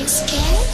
scared?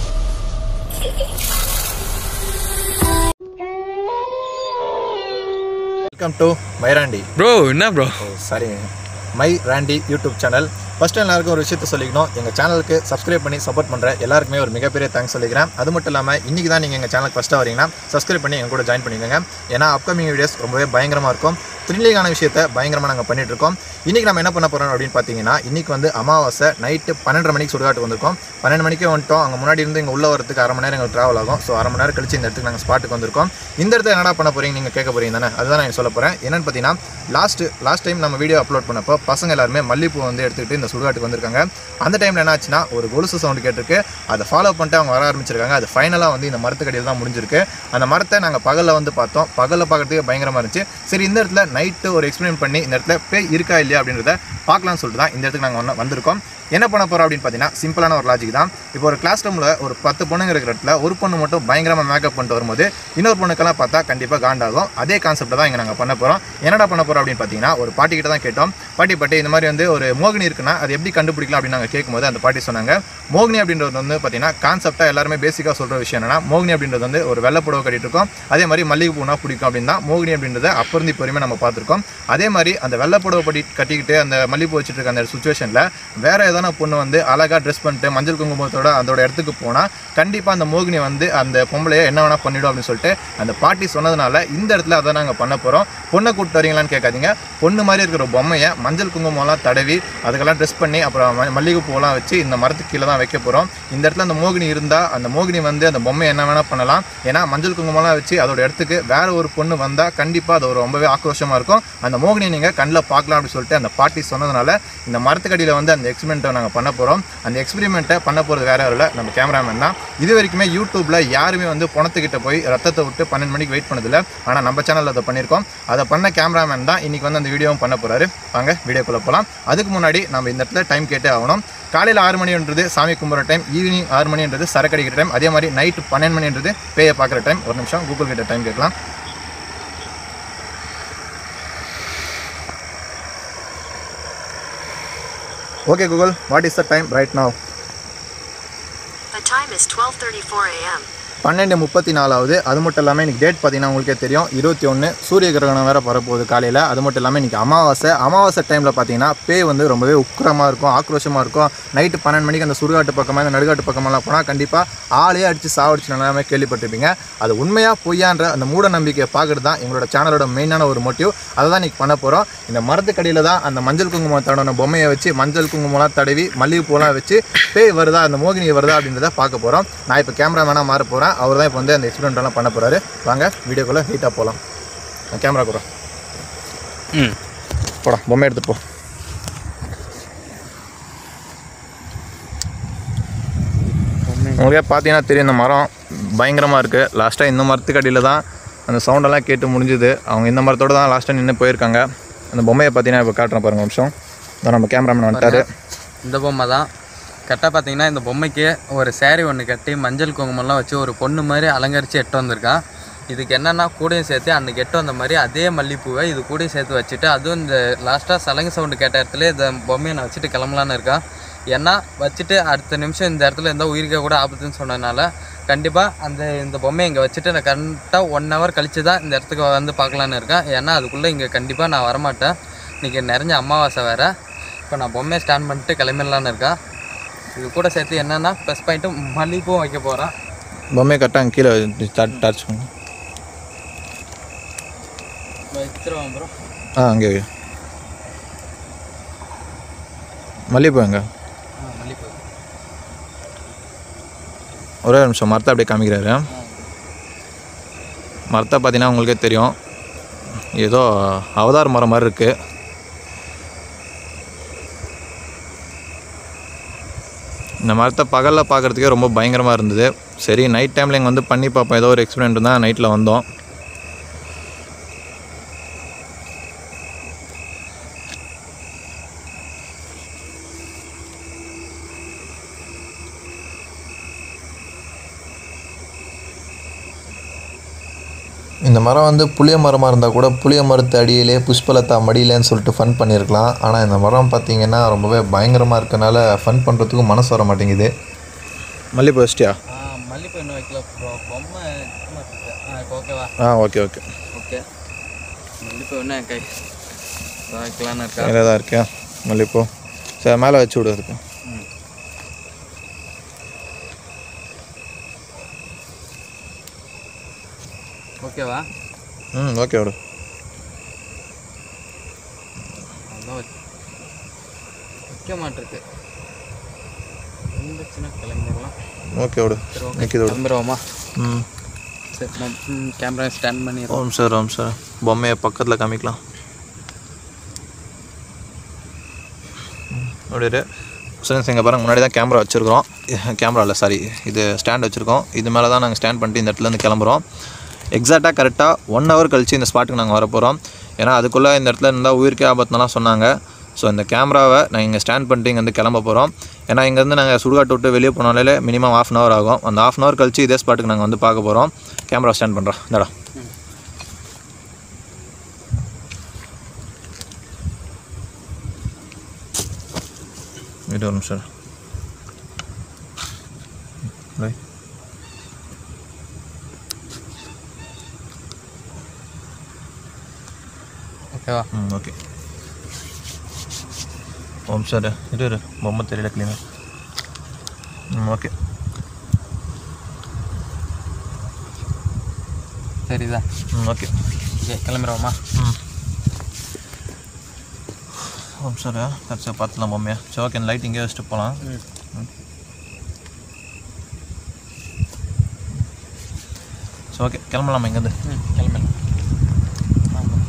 Welcome to மைராண்டி bro என்ன bro oh sorry my ராண்டி யூடியூப் சேனல் ஃபஸ்ட்டு எல்லாருக்கும் ஒரு விஷயத்த சொல்லிக்கணும் எங்கள் சேனலுக்கு சப்ஸ்கிரைப் பண்ணி சப்போர்ட் பண்ணுற எல்லாருக்குமே ஒரு மிகப்பெரிய தேங்க்ஸ் சொல்லிக்கிறேன் அது மட்டும் இல்லாமல் இன்றைக்கி தான் நீங்கள் எங்கள் சேனலுக்கு ஃபஸ்ட்டாக வரீங்கன்னா சப்ஸ்கிரைப் பண்ணி எங்கள் கூட ஜாயின் பண்ணிக்கோங்க ஏன்னா அப்கமிங் வீடியோஸ் ரொம்பவே பயங்கரமாக இருக்கும் த்ரில்லிங்கான விஷயத்தை பயங்கரமாக நாங்கள் பண்ணிட்டு இருக்கோம் இன்றைக்கி நம்ம என்ன பண்ண போகிறோம் அப்படின்னு பார்த்தீங்கன்னா இன்றைக்கி வந்து அமாவாசை நைட்டு பன்னெண்டரை மணிக்கு சுடுகாட்டு வந்திருக்கோம் பன்னெண்டு மணிக்கு வந்துட்டோம் அங்கே முன்னாடி இருந்து இங்கே உள்ள வரதுக்கு அரை மணி நேரம் எங்களுக்கு ட்ராவல் ஆகும் ஸோ அரை மணி நேரம் கழிச்சு இந்த இடத்துக்கு நாங்கள் ஸ்பாட்டுக்கு வந்திருக்கோம் இந்த இடத்துல என்னடா பண்ண போகிறீங்க நீங்கள் கேட்க போகிறீங்க தானே அதுதான் நான் சொல்ல போகிறேன் என்னன்னு பார்த்தீங்கன்னா லாஸ்ட் லாஸ்ட் டைம் நம்ம வீடியோ அப்லோட் பண்ணப்போ பசங்க எல்லாருமே மல்லிப்பூ வந்து எடுத்துக்கிட்டு இந்த சுடுகாட்டுக்கு வந்திருக்காங்க அந்த டைமில் என்ன ஆச்சுன்னா ஒரு கொலுசு சவுண்டு கேட்டிருக்கு அதை ஃபாலோ பண்ணிட்டு அவங்க வர ஆரம்பிச்சிருக்காங்க அது ஃபைனலாக வந்து இந்த மரத்துக்கடியில் தான் முடிஞ்சிருக்கு அந்த மரத்தை நாங்கள் பகலில் வந்து பார்த்தோம் பகலில் பார்க்கறதுக்கு பயங்கரமாக இருந்துச்சு சரி இந்த இடத்துல நைட்டு ஒரு எக்ஸ்பிளைன் பண்ணி இந்த இடத்துல பேய் இருக்கா இல்லையா அப்படின்றத பார்க்கலாம்னு சொல்லிட்டு தான் இந்த இடத்துக்கு நாங்கள் வந்து வந்திருக்கோம் என்ன பண்ண போகிறோம் அப்படின்னு பார்த்தீங்கன்னா சிம்பிளான ஒரு லாஜிக் தான் இப்போ ஒரு கிளாஸ் ரூமில் ஒரு பத்து பொண்ணுங்க இருக்கிற இடத்துல ஒரு பொண்ணு மட்டும் பயங்கரமாக மேக்கப் பண்ணிட்டு வரும்போது இன்னொரு பொண்ணுக்கெல்லாம் பார்த்தா கண்டிப்பாக காண்டாகும் அதே கான்செப்ட் தான் இங்கே நாங்கள் பண்ண போகிறோம் என்னடா பண்ண போகிறோம் அப்படின்னு பார்த்தீங்கன்னா ஒரு பாட்டி கிட்ட தான் கேட்டோம் பாட்டி பாட்டி இந்த மாதிரி வந்து ஒரு மோகினி இருக்குன்னா அது எப்படி கண்டுபிடிக்கலாம் அப்படின்னு நாங்கள் கேட்கும்போது அந்த பாட்டி சொன்னாங்க மோகினி அப்படின்றது வந்து பார்த்தீங்கன்னா கான்செப்டாக எல்லாருமே பேசிக்காக சொல்கிற விஷயம் என்னன்னா மோகினி அப்படின்றது வந்து ஒரு வெள்ளை புடவை கட்டிட்டு இருக்கோம் அதே மாதிரி மல்லிகை பூனா பிடிக்கும் அப்படின்னு தான் மோகினி அப்படின்றத அப்போ இருந்து இப்போ வரையுமே நம்ம பார்த்துருக்கோம் அதே மாதிரி அந்த வெள்ளை புடவை படி கட்டிக்கிட்டு அந்த மல்லிகைப்பூ வச்சுட்டு இருக்க அந்த சுச்சுவேஷனில் வேற ஏதான பொண்ணு வந்து அழகாக ட்ரெஸ் பண்ணிட்டு மஞ்சள் குங்குமத்தோட அதோட இடத்துக்கு போனால் கண்டிப்பாக அந்த மோகினி வந்து அந்த பொம்பளையை என்ன வேணால் பண்ணிடும் அப்படின்னு சொல்லிட்டு அந்த பாட்டி சொன்னதுனால இந்த இடத்துல அதை நாங்கள் பண்ண போகிறோம் பொண்ணை கூப்பிட்டு வரீங்களான்னு கேட்காதீங்க பொண்ணு மாதிரி இருக்கிற பொம்மையை மஞ்சள் குங்குமம்லாம் தடவி அதுக்கெல்லாம் ட்ரெஸ் பண்ணி அப்புறம் ம- மல்லிகை பூவெல்லாம் வச்சு இந்த மரத்துக்கு கீழே தான் வைக்க போகிறோம் இந்த இடத்துல அந்த மோகினி இருந்தால் அந்த மோகினி வந்து அந்த பொம்மையை என்ன வேணால் பண்ணலாம் ஏன்னா மஞ்சள் குங்குமம்லாம் வச்சு அதோட இடத்துக்கு வேற ஒரு பொண்ணு வந்தால் கண்டிப்பாக அது ஒரு ரொம்பவே ஆக்ரோஷமாக இருக்கும் அந்த மோகினியை நீங்கள் கண்ணில் பார்க்கலாம் அப்படின்னு சொல்லிட்டு அந்த பாட்டி சொன்னதுனால இந்த மரத்துக்கடியில் வந்து அந்த எக்ஸ்பெரிமெண்ட்டை நாங்கள் பண்ண போகிறோம் அந்த எக்ஸ்பெரிமெண்ட்டை பண்ண போகிறது வேற யாரும் இல்லை நம்ம கேமராமேன் தான் இது வரைக்குமே யூடியூப்பில் யாருமே வந்து பணத்துக்கிட்ட போய் ரத்தத்தை விட்டு பன்னெண்டு மணிக்கு வெயிட் பண்ணதில்லை ஆனால் நம்ம சேனலில் அதை பண்ணியிருக்கோம் அதை பண்ண கேமராமேன் தான் இன்றைக்கி வந்து அந்த வீடியோவும் பண்ண போகிறாரு வாங்க வீடியோக்குள்ளே போகலாம் அதுக்கு முன்னாடி நம்ம இந்த இடத்துல டைம் கேட்டே ஆகணும் காலையில் ஆறு மணின்றது சாமி கும்பிட்ற டைம் ஈவினிங் ஆறு மணின்றது சரக்கு அடிக்கிற டைம் அதே மாதிரி நைட்டு பன்னெண்டு மணின்றது பேயை பார்க்குற டைம் ஒரு நிமிஷம் கூகுள் கிட்ட டைம் கேட்கலாம் okay Google what is the time right now The time is 12:34 a.m. பன்னெண்டு முப்பத்தி நாலாவது அது மட்டும் இல்லாமல் இன்றைக்கி டேட் பார்த்தீங்கன்னா உங்களுக்கே தெரியும் இருபத்தி ஒன்று சூரிய கிரகணம் வேறு வரப்போகுது காலையில் அது மட்டும் இல்லாமல் இன்றைக்கி அமாவாசை அமாவாசை டைமில் பார்த்தீங்கன்னா பேய் வந்து ரொம்பவே உக்கிரமாக இருக்கும் ஆக்ரோஷமாக இருக்கும் நைட்டு பன்னெண்டு மணிக்கு அந்த சுடுகாட்டு பக்கமாக இந்த நடுகாட்டு பக்கமெல்லாம் போனால் கண்டிப்பாக ஆளையே அடித்து சாவடிச்சு எல்லாமே கேள்விப்பட்டிருப்பீங்க அது உண்மையாக பொய்யான்ற அந்த மூட நம்பிக்கையை பார்க்குறது தான் எங்களோட சேனலோட மெயினான ஒரு மோட்டிவ் அதை தான் இன்றைக்கி பண்ண போகிறோம் இந்த மரத்துக்கடியில் தான் அந்த மஞ்சள் குங்குமம் தடவின பொம்மையை வச்சு மஞ்சள் குங்குமம்லாம் தடவி மல்லிகைப்பூலாம் வச்சு பேய் வருதா அந்த மோகினி வருதா அப்படின்றத பார்க்க போகிறோம் நான் இப்போ கேமராமேனாக மாற போகிறேன் அவர் தான் இப்போ வந்து அந்த எக்ஸ்பெரிமெண்ட் எல்லாம் பண்ண போகிறாரு வாங்க வீடியோக்குள்ளே ஹீட்டாக போகலாம் நான் கேமரா கூட ம் போடா பொம்மை எடுத்துட்டு போ உங்களுக்கே பார்த்தீங்கன்னா தெரியும் இந்த மரம் பயங்கரமாக இருக்குது லாஸ்ட்டாக இந்த மரத்துக்கு அடியில் தான் அந்த சவுண்டெல்லாம் கேட்டு முடிஞ்சுது அவங்க இந்த மரத்தோட தான் லாஸ்ட்டாக நின்று போயிருக்காங்க அந்த பொம்மையை பார்த்தீங்கன்னா இப்போ காட்டுறேன் பாருங்க ஒரு நிமிஷம் இதான் நம்ம கேமராமேன் வந்துட்டாரு இந்த பொம்மை தான் கரெக்டாக பார்த்தீங்கன்னா இந்த பொம்மைக்கு ஒரு saree ஒன்று கட்டி மஞ்சள் குங்குமம்லாம் வச்சு ஒரு பொண்ணு மாதிரி அலங்கரித்து எட்டு வந்திருக்கான் இதுக்கு என்னென்னா கூடையும் சேர்த்து அன்னைக்கு எட்டு வந்த மாதிரி அதே மல்லிப்பூவை இது கூடயும் சேர்த்து வச்சுட்டு அதுவும் இந்த லாஸ்ட்டாக சலங்கு சவுண்டு கேட்ட இடத்துல இந்த பொம்மையை நான் வச்சுட்டு கிளம்பலான்னு இருக்கேன் ஏன்னா வச்சுட்டு அடுத்த நிமிஷம் இந்த இடத்துல இருந்தால் உயிருக்க கூட ஆபத்துன்னு சொன்னதுனால கண்டிப்பாக அந்த இந்த பொம்மையை இங்கே வச்சுட்டு நான் கரெக்டாக ஒன் ஹவர் கழிச்சு தான் இந்த இடத்துக்கு வந்து பார்க்கலான்னு இருக்கேன் ஏன்னா அதுக்குள்ளே இங்கே கண்டிப்பாக நான் வரமாட்டேன் இன்றைக்கி நிறைஞ்ச அமாவாசை வேறு இப்போ நான் பொம்மையை ஸ்டாண்ட் பண்ணிட்டு கிளம்பிடலான்னு இருக்கேன் இது கூட சேர்த்து என்னென்னா ப்ளஸ் பாயிண்ட்டு மல்லிகைப்பூவும் வைக்க போகிறேன் பொம்மையை கரெக்டாக கீழே டச் பண்ணு வச்சிருவோம் ப்ரோ ஆ அங்கே வை. மல்லிகைப்பூ எங்க மல்லிகைப்பூ ஒரே ஒரு நிமிஷம் மரத்தை அப்படியே காமிக்கிறாரு மரத்தை பார்த்தீங்கன்னா உங்களுக்கே தெரியும் ஏதோ அவதார் மரம் மாதிரி இருக்குது இந்த மரத்தை பகலில் பார்க்குறதுக்கே ரொம்ப பயங்கரமாக இருந்தது சரி நைட் டைமில் இங்கே வந்து பண்ணி பார்ப்போம் ஏதோ ஒரு எக்ஸ்பெரிமெண்ட் தான் நைட்டில் வந்தோம் இந்த மரம் வந்து புளிய மரமாக இருந்தால் கூட புளிய மரத்து அடியிலே புஷ்பலதா மடியிலேன்னு சொல்லிட்டு ஃபன் பண்ணியிருக்கலாம் ஆனால் இந்த மரம் பார்த்தீங்கன்னா ரொம்பவே பயங்கரமாக இருக்கனால ஃபன் பண்ணுறதுக்கும் மனசு வர மாட்டேங்குது மல்லிகைப்பூ வச்சிட்டியா ஆ மல்லிப்பூ இன்னும் வைக்கல ப்ரோ பொம்மை சும்மா இருக்கு. ஆ இப்போ ஓகேவா ஆ ஓகே ஓகே ஓகே மல்லிப்பூ என்ன கை வைக்கலான்னு இருக்கா இதில் தான் இருக்கியா மல்லிகைப்பூ சரி மேலே வச்சு விடு அதுக்கு ம் ஓகேவா ம் ஓகே விடு அதான் வச்சு வைக்க மாட்டிருக்கு இருந்துச்சுன்னா கிளம்பிடலாம் ஓகே விடு சரி ஓகே நிற்கிது விடு கிளம்பிடுவோமா ம் சரி நான் கேமரா ஸ்டாண்ட் பண்ணிடுறோம் ஓம் சார் ஓம் சார் பொம்மையை பக்கத்தில் காமிக்கலாம் ம், அப்படியே ஃப்ரெண்ட்ஸ் இங்கே பாருங்க முன்னாடி தான் கேமரா வச்சுருக்கிறோம் கேமரா இல்லை சாரி இது ஸ்டாண்ட் வச்சுருக்கோம் இது மேலே தான் நாங்கள் ஸ்டாண்ட் பண்ணிட்டு இந்த இடத்துலேருந்து கிளம்புறோம் எக்ஸாக்டாக கரெக்டாக ஒன் ஹவர் கழிச்சு இந்த ஸ்பாட்டுக்கு நாங்கள் வரப்போகிறோம் ஏன்னா அதுக்குள்ளே இந்த இடத்துல இருந்தால் உயிருக்கே ஆபத்துனலாம் சொன்னாங்க ஸோ இந்த கேமராவை நாங்கள் இங்கே ஸ்டாண்ட் பண்ணிட்டு இங்கேருந்து கிளம்ப போகிறோம் ஏன்னா இங்கேருந்து நாங்கள் சுடுகாட்டு விட்டு வெளியே போனாலே மினிமம் ஆஃப் அன் ஹவர் ஆகும் அந்த ஆஃப் அன் ஹவர் கழிச்சு இதே ஸ்பாட்டுக்கு நாங்கள் வந்து பார்க்க போகிறோம் கேமரா ஸ்டாண்ட் பண்ணுறோம் இந்தடா இது ஒரு நிமிஷம் ரை ஓகேவா ம் ஓகே ஓம் சார் இரு இரு பொம்மை தெரியல கிளீனாக ம் ஓகே சரிதா ம் ஓகே ஓகே கிளம்பிடுவோமா ம் ஓம் சார் கடைசியாக பார்த்துலாம் பொம்மையா சரி ஓகே லைட் இங்கே வச்சுட்டு போகலாம் ம் சரி ஓகே கிளம்பலாமா இங்கேருந்து ம் கிளம்பிடலாம் ஆமாம்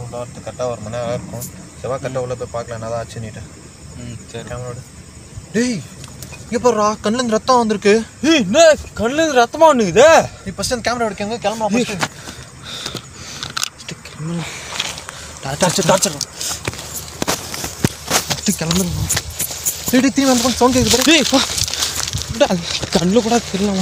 உள்ள வரது கரெக்டாக ஒரு மணி நேரம் இருக்கும் செவ்வாய் கரெக்டாக உள்ள போய் பார்க்கலாம் என்ன ஆச்சு நீட்டு ம் சரி கேமராவோட டேய் இங்கே பாருடா கண்ணுலேருந்து ரத்தம் வந்திருக்கு ஏய் என்ன கண்ணில் ரத்தமா ஒண்ணுக்குது நீ ஃபஸ்ட் அந்த கேமரா எடுக்கங்க கிளம்பலாம் ஃபஸ்ட்டு டார்ச்சர் டார்ச்சர் ஃபஸ்ட்டு கிளம்புறோம் டேய் டேய், தீ வந்து சவுண்ட் கேட்குது பாரு ஏய் பா கண்ணில் கூட தெரியலமா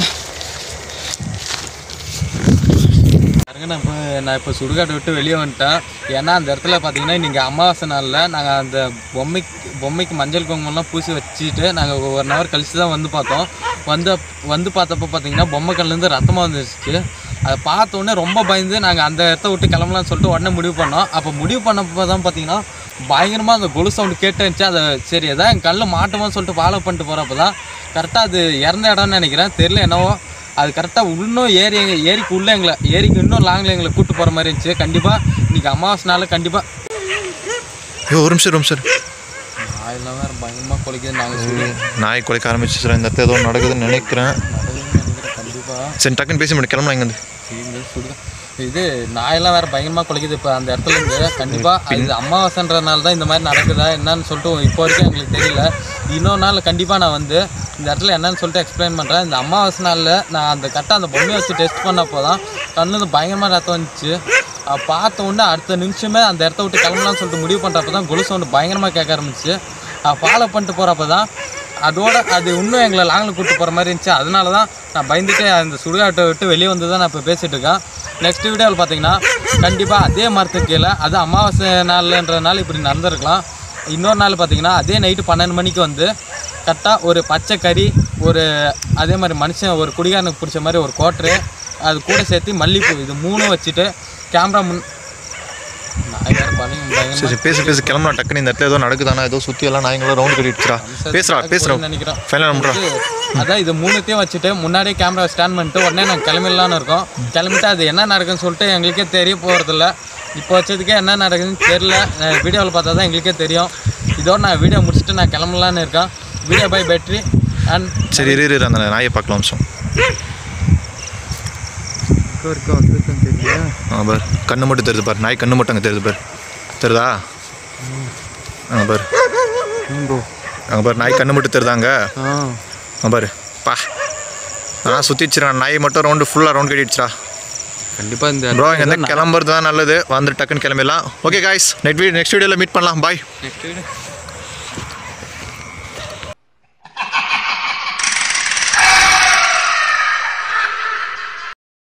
பாருங்க நான் இப்போ நான் இப்போ சுடுகாட்டை விட்டு வெளியே வந்துட்டேன் ஏன்னா அந்த இடத்துல பார்த்தீங்கன்னா இன்றைக்கி அமாவாசை நாளில் நாங்கள் அந்த பொம்மைக்கு பொம்மைக்கு மஞ்சள் குங்குமம்லாம் பூசி வச்சுட்டு நாங்கள் ஒரு ஹவர் கழிச்சு தான் வந்து பார்த்தோம் வந்து வந்து பார்த்தப்போ பார்த்தீங்கன்னா பொம்மை கல்லேருந்து ரத்தமாக வந்துருச்சு அதை பார்த்த உடனே ரொம்ப பயந்து நாங்கள் அந்த இடத்த விட்டு கிளம்பலாம்னு சொல்லிட்டு உடனே முடிவு பண்ணோம் அப்போ முடிவு பண்ணப்போ தான் பார்த்தீங்கன்னா பயங்கரமாக அந்த கொலு சவுண்டு கேட்டுருந்துச்சு அதை சரி எதாவது என் கல்லில் மாட்டுமான்னு சொல்லிட்டு ஃபாலோ பண்ணிட்டு போகிறப்ப தான் கரெக்டாக அது இறந்த இடம்னு நினைக்கிறேன் தெரில என்னவோ அது கரெக்டாக இன்னும் ஏரி எங்க ஏரிக்கு உள்ளே எங்களை ஏரிக்கு இன்னும் லாங்கில் எங்களை கூட்டு போகிற மாதிரி இருந்துச்சு கண்டிப்பாக இன்றைக்கி அமாவாசை நாள் கண்டிப்பாக ஐயோ ஒரு நிமிஷம் ஒரு நிமிஷம் அதெல்லாம் வேறு பயங்கரமாக குலைக்குது நாங்கள் சொல்லி நாய் குலைக்க ஆரம்பிச்சு சார் இந்த இடத்துல ஏதோ நடக்குதுன்னு நினைக்கிறேன் கண்டிப்பாக சரி டக்குன்னு பேசி முடியும் கிளம்பலாம் இங்கேருந்து இது நாயெல்லாம் வேற பயங்கரமா குலைக்குது இப்போ அந்த இடத்துல இருந்து கண்டிப்பா இது அமாவாசைன்றனால தான் இந்த மாதிரி நடக்குதா என்னன்னு சொல்லிட்டு இப்போ வரைக்கும் எங்களுக்கு தெரியல இன்னொரு நாள் கண்டிப்பா நான் வந்து இந்த இடத்துல என்னன்னு சொல்லிட்டு எக்ஸ்பிளைன் பண்றேன் இந்த அமாவாசை நாளில் நான் அந்த கரெக்டாக அந்த பொம்மையை வச்சு டெஸ்ட் பண்ணப்போ தான் கண்ணுல பயங்கரமா ரத்தம் வந்துச்சு அதை பார்த்த உடனே அடுத்த நிமிஷமே அந்த இடத்த விட்டு கிளம்பலாம்னு சொல்லிட்டு முடிவு பண்ணுறப்ப தான் கொலு சவுண்டு பயங்கரமாக கேட்க ஆரம்பிச்சு ஃபாலோ பண்ணிட்டு போகிறப்ப தான் அதோட அது இன்னும் எங்களை லாங்கில் கூப்பிட்டு போகிற மாதிரி இருந்துச்சு அதனால தான் நான் பயந்துட்டு அந்த சுடுகாட்டை விட்டு வெளியே வந்து தான் நான் இப்போ பேசிகிட்டு இருக்கேன் நெக்ஸ்ட் வீடியோவில் பார்த்தீங்கன்னா கண்டிப்பாக அதே மரத்துக்கு கீழே அது அமாவாசை நாள்ன்றதுனால இப்படி நடந்திருக்கலாம் இன்னொரு நாள் பார்த்தீங்கன்னா அதே நைட்டு பன்னெண்டு மணிக்கு வந்து கரெக்டாக ஒரு பச்சை கறி ஒரு அதே மாதிரி மனுஷன் ஒரு குடிகாரனுக்கு பிடிச்ச மாதிரி ஒரு கோட்ரு அது கூட சேர்த்து மல்லிப்பூ இது மூணும் வச்சுட்டு கேமரா முன் நான் வேறு பண்ணி பயங்கரமா சரி பேசு பேசு கிளம்பலாம் டக்குன்னு இந்த இடத்துல ஏதோ நடக்குதானா ஏதோ சுற்றி எல்லாம் நாய்ங்களும் ரவுண்ட் கட்டிடுச்சுடா பேசுறா பேசுறா நினைக்கிறோம் ஃபைனல் நம்புறா இது- அதான் இது மூணுத்தையும் வச்சுட்டு முன்னாடியே கேமரா ஸ்டாண்ட் பண்ணிட்டு உடனே நாங்கள் கிளம்பிடலான்னு இருக்கோம் கிளம்பிட்டு அது என்ன நடக்குன்னு சொல்லிட்டு எங்களுக்கே தெரிய போகிறதில்ல இப்போ வச்சதுக்கே என்ன நடக்குதுன்னு தெரில வீடியோவில் பார்த்தா தான் எங்களுக்கே தெரியும் இதோட நான் வீடியோ முடிச்சுட்டு நான் கிளம்பலான்னு இருக்கேன் வீடியோ பை பேட்ரி அண்ட் சரி இரு இரு அந்த நாயை பார்க்கலாம் நிமிஷம் இருக்க வந்துருக்குன்னு தெரியல ஆ பார் கண்ணு மட்டும் தெரியுது பார் நாய் கண்ணு மட்டும் அங்கே தெரியுது பார் தெரியுதா அங்கே பார் அங்கே பார் நாய் கண்ணு மட்டும் தெரியுதாங்க ஆ அங்கே பாரு பா நான் சுற்றிச்சுடா நாய் மட்டும் ரவுண்டு ஃபுல்லாக ரவுண்ட் கட்டிடுச்சுடா கண்டிப்பாக இந்த ப்ரோ இங்கே இருந்து கிளம்புறது தான் நல்லது வந்து டக்குன்னு கிளம்பிடலாம் okay guys next video next வீடியோவில் மீட் பண்ணலாம் பாய் நெக்ஸ்ட் வீடியோ